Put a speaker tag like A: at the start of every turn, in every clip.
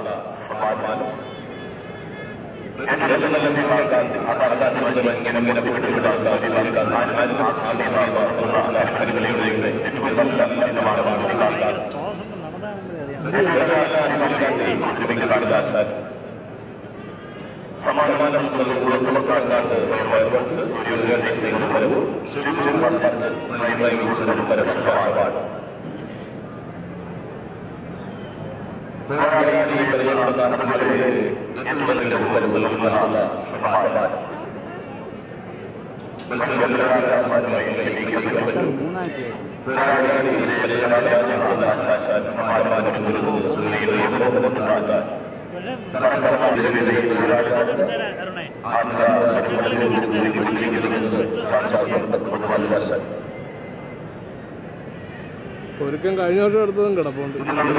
A: സമ്മാനം സമാധാനം ഉളത്തുമക്കാട്ട് പരസ്പരമാണ്
B: ഒരുക്കം കഴിഞ്ഞ വർഷം എടുത്തതും കിടപ്പുണ്ട്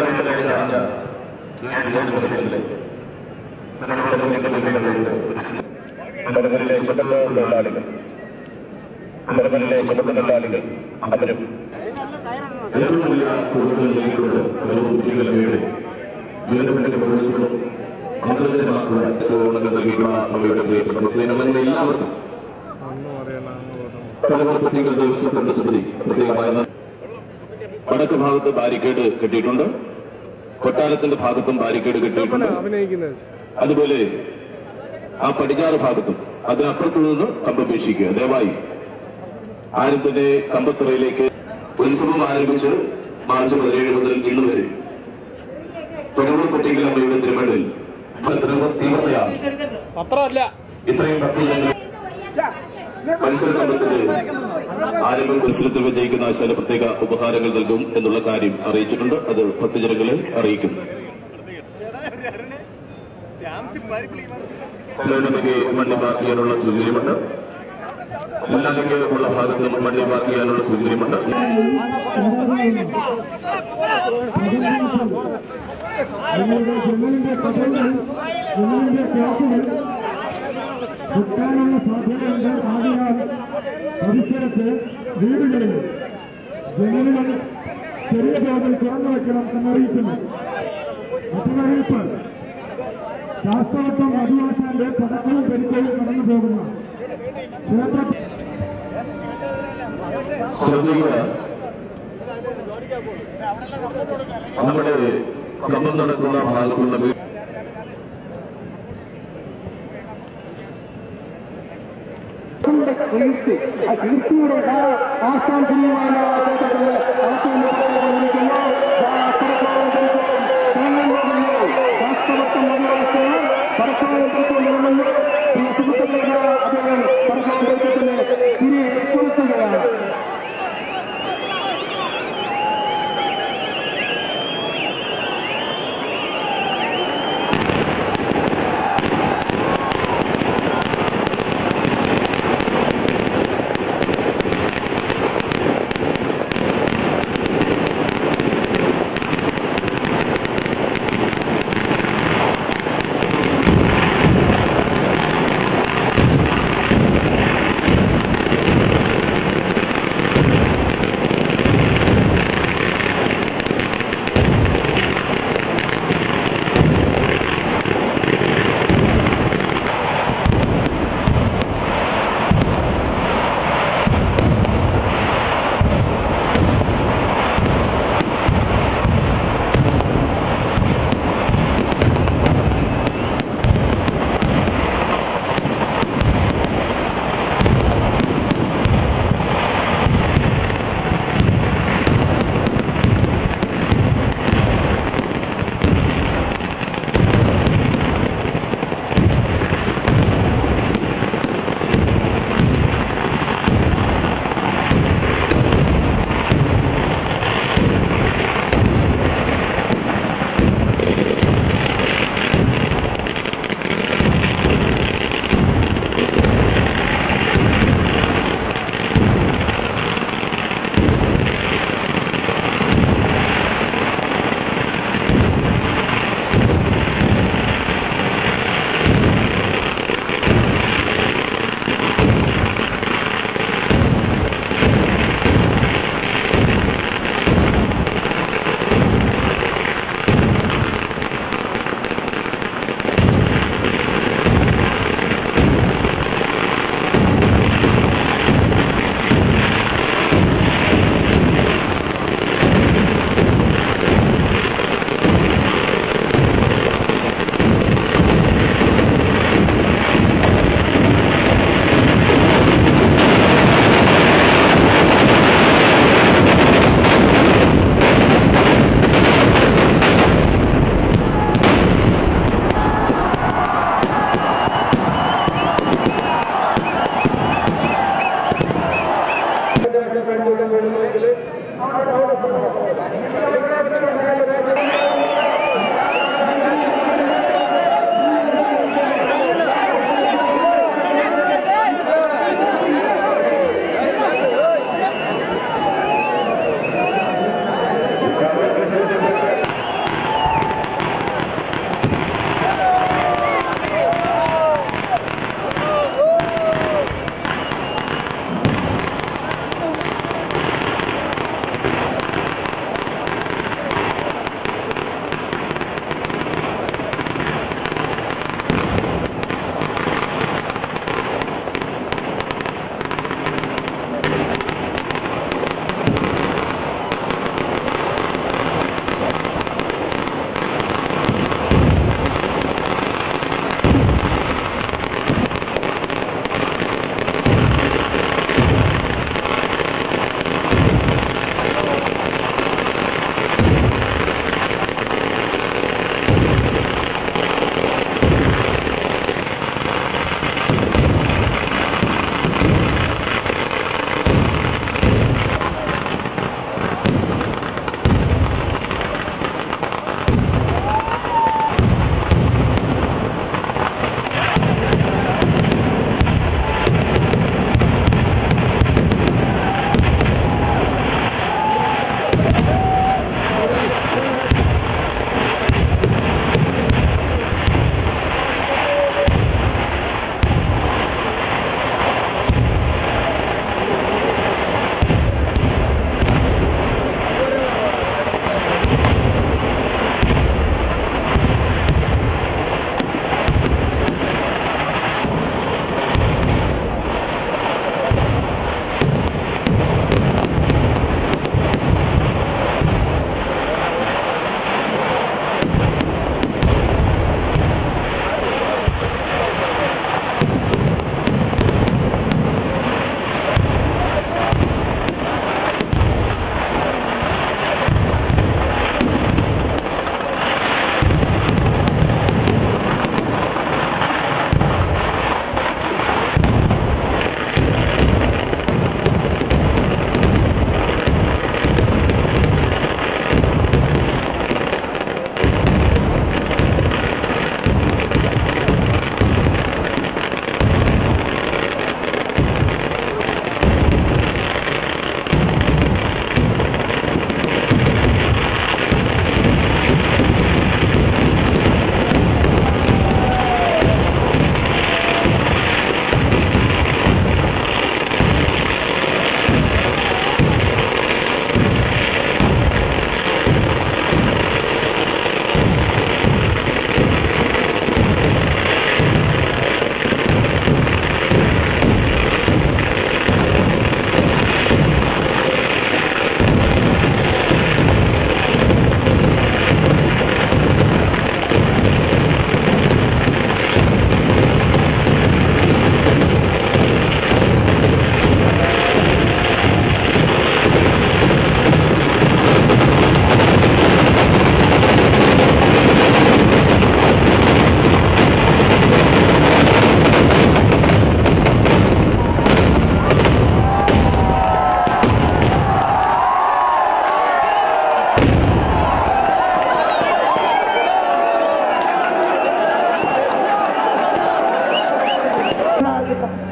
A: മരങ്ങളിലെ ചുമന്ന തൊഴിലാളികൾ മരങ്ങളിലെ ചുമന്ന തൊഴിലാളികൾ അവരും
C: ഏറ്റവും വലിയ തൊഴിലുകളിലേക്കുള്ള ഒരു കുട്ടികളുടെ വീടുകളുടെ പ്രവേശനം അന്തർജനമാക്കുവാൻ സേവനങ്ങൾ നൽകിയിട്ടുള്ള അവരുടെ പ്രിയപ്പെട്ട ജനങ്ങളുടെ എല്ലാവർക്കും
B: ഒന്നും അറിയണം അങ്ങോട്ടും
C: പലവർത്തികൾ ദേവസ്വത്തിന്റെ സമിതി പ്രത്യേകമായ നന്ദി. വടക്ക് ഭാഗത്ത് ബാരിക്കേഡ് കെട്ടിയിട്ടുണ്ട് കൊട്ടാരത്തിന്റെ ഭാഗത്തും ബാരിക്കേഡ് കെട്ടിയിട്ടുണ്ട്
B: അഭിനയിക്കുന്നത്
C: അതുപോലെ ആ പടിഞ്ഞാറ് ഭാഗത്തും അതിനപ്പുറത്തു നിന്ന് കമ്പപേക്ഷിക്കുക ദയവായി ആരും തന്നെ കമ്പത്തറയിലേക്ക് ഉത്സവം ആരംഭിച്ച് മാർച്ച് പതിനേഴ് മുതൽ ഇന്ന് വരെ തുടർന്ന് പട്ടികയിൽ അമ്മയുടെ തിരുമണിൽ ഭദ്രവ തീവ്രതയാണ്
B: പത്രമല്ല
C: ഇത്രയും ഭക്തജനങ്ങൾ മത്സര സമ്പത്തിന്റെ ആരംഭം മത്സരത്തിൽ വിജയിക്കുന്ന ആശാല പ്രത്യേക ഉപഹാരങ്ങൾ നൽകും എന്നുള്ള കാര്യം അറിയിച്ചിട്ടുണ്ട് അത് ഭക്തജനങ്ങളെ അറിയിക്കുന്നു ചിലയിടത്തേക്ക് മണ്ണി പാർക്ക് ചെയ്യാനുള്ള സൗകര്യമുണ്ട് എല്ലാതൊക്കെ ഉള്ള ഭാഗത്തും മണ്ണി പാർക്ക് ചെയ്യാനുള്ള സൗകര്യമുണ്ട്
D: നിങ്ങളുടെ ജനലിന്റെ കഥകൾ ജനലിന്റെ ക്ലാസുകൾ കിട്ടാനുള്ള സാധ്യതയുണ്ട് ആകയാൽ പരിസരത്ത് വീടുകളിൽ ജനലുകൾ ചെറിയ തോതിൽ തുറന്നു വെക്കണം എന്നറിയിക്കുന്നു മറ്റൊരറിയിപ്പ് ശാസ്ത്രവത്വം മധുവാശാന്റെ പടക്കവും പെരുക്കവും കടന്നു പോകുന്ന ക്ഷേത്ര
C: ശ്രദ്ധിക്കുക നമ്മുടെ കമ്പം നടക്കുന്ന ഭാഗത്തുള്ള വീ-
D: കീർത്തി ആ കീർത്തിയുടെ ആസാം പുരിയുമായ ക്ഷേത്രത്തിലെ അകത്തുനിന്ന് പറഞ്ഞിരിക്കുന്നു ശാസ്ത്രവത്വം മതിവാസികൾ പരസ്പരം കൊടുത്തുകൊണ്ടിരുന്നു ഈ സുഹൃത്തുക്കളുടെ അദ്ദേഹം പരസ്പരം തിരികെ കൊടുക്കുകയാണ്
C: ും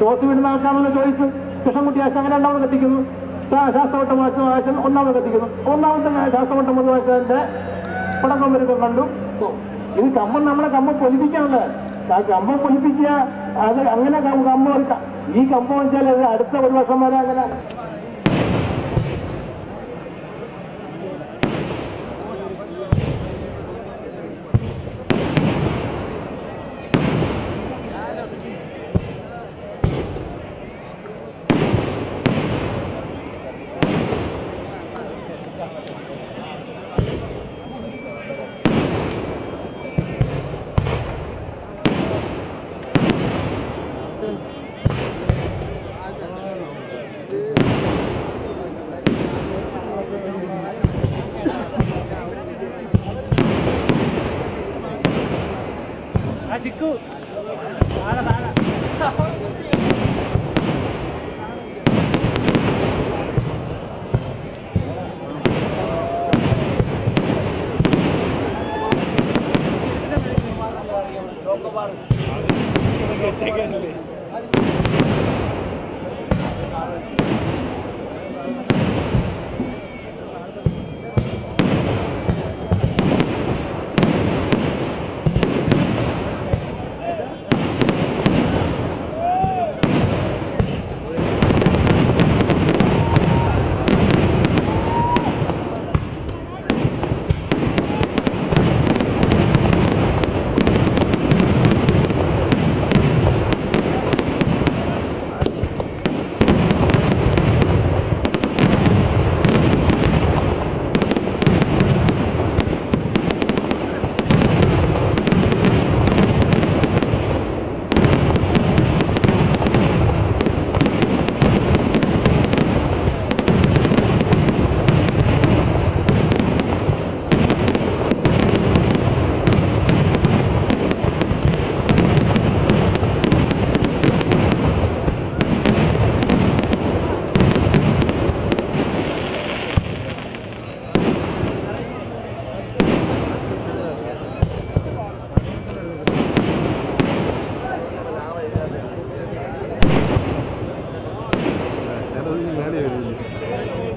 E: ടോസ് വിടുന്ന ആൾക്കാണല്ലോ ചോയ്സ് കൃഷ്ണൻകുട്ടി ആശ അങ്ങനെ രണ്ടാമത് കത്തിക്കുന്നു ശാ- ശാസ്ത്രവട്ടം ആശ ആശൻ ഒന്നാമത് കത്തിക്കുന്നു ഒന്നാമത്തെ ശാസ്ത്രവട്ടം മുതുവാശാന്റെ പടക്കം വരുമ്പോൾ കണ്ടു ഓ, ഇത് കമ്പം നമ്മളെ കമ്പം പൊലിപ്പിക്കാനുള്ള ആ കമ്പം പൊലിപ്പിക്കുക അത് അങ്ങനെ കം- കമ്പം ഒരു ക- ഈ കമ്പം വെച്ചാൽ അത് അടുത്ത ഒരു വർഷം വരെ അങ്ങനെ
B: ഞാനത് മേലെ വരുന്നില്ല